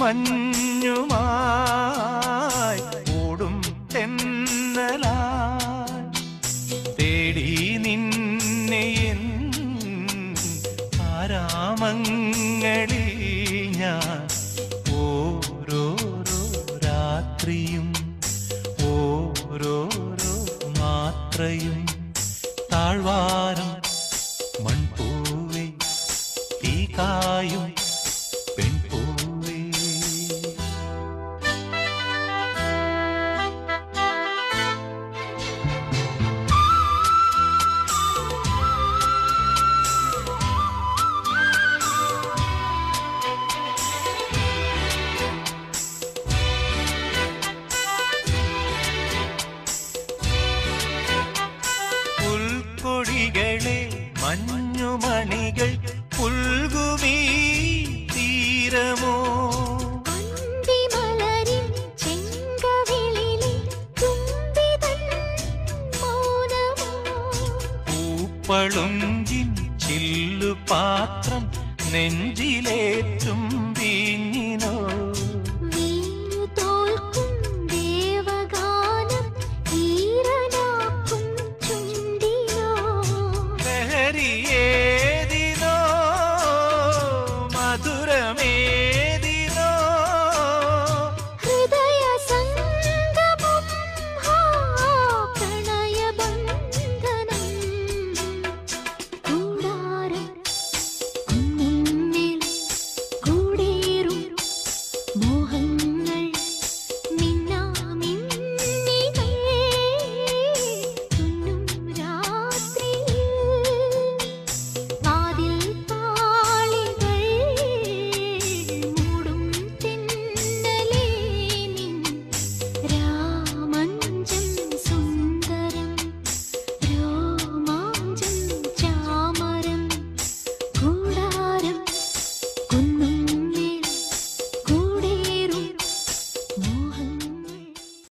മഞ്ഞുമായി ഓടും തെന്നലായി തേടി നിന്നെ എൻ ആരാമങ്ങളിൽ ഞാൻ ഓരോരോ രാത്രിയും ഓരോരോ മാത്രയും താഴ്വാരം മൺപൂവേ തീ കായും പെൺപൂവേ പുൽക്കൊടികളെ മഞ്ഞുമണികൾ പുൽകുമീ തീരമോ അന്തിമലരിൻ ചെങ്കവിളിലെ തുമ്പിതൻ മൗനമോ പൂപ്പളുങ്കിൻ ചില്ലുപാത്രം നെഞ്ചിലേറ്റും വീഞ്ഞിനോ വീണു തോൽക്കും ദേവഗാനം ഈറനാക്കും ചുണ്ടിനോ ലഹരിയേതിനോ മധുരമേതിനോ